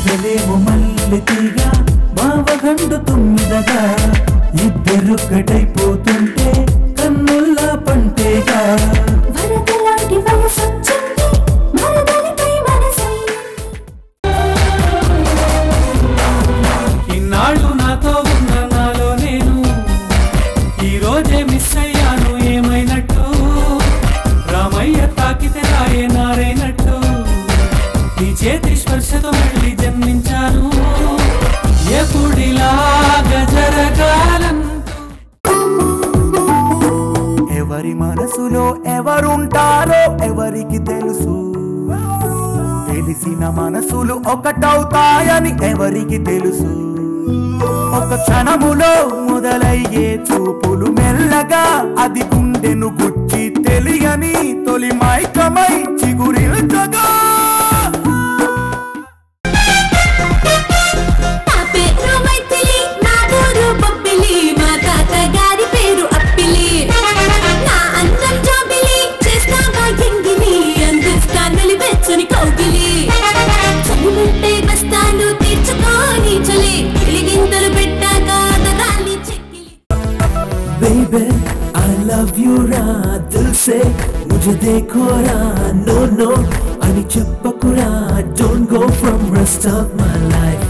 చెల్లెలేమో మల్లె తీగ మావగండు తుమ్మిదగా ఇద్దరొక్కటైపోతుంటే కన్నుల్లా పంటేగా వరదలాంటి వయసొచ్చింది మరదలిపై మనసైంది ఇన్నాళ్ళు నాతో ఉన్న నాలో నేను ఈ రోజే మిస్ అయ్యాను ఏమైనట్టు రామయ్య తాకితే రాయే నారైనట్టు నీ చేతి స్పర్శతో మళ్ళీ జన్మించాను ఎప్పుడిలాగా జరగాలంటూ ఎవరి మనసులో ఎవరుంటారో ఎవరికి తెలుసు తెలిసిన మనసులు ఒకటవుతాయని ఎవరికి తెలుసు ఒక క్షణములో మొదలయ్యే చూపులు మెల్లగా అది గుండెను గుచ్చి తెలియని తొలి మైకమై చిగురిల్చగా నా పేరు మైథిలి నా ఊరు బొబ్బిలి మా తాతగారి పేరు అప్పిలి నా అందం జాబిలి చేస్తావా ఎంగిలి అందిస్తాను వెచ్చని కౌగిలి చదువుంటే బస్తాలు తీర్చుకోని చలి గిలిగింతలు పెట్టాక అదరాలి చెక్కిలి Baby, I love you రా దిల్ సే ముझे देखो రా no no అని చెప్పకురా don't go from rest of my life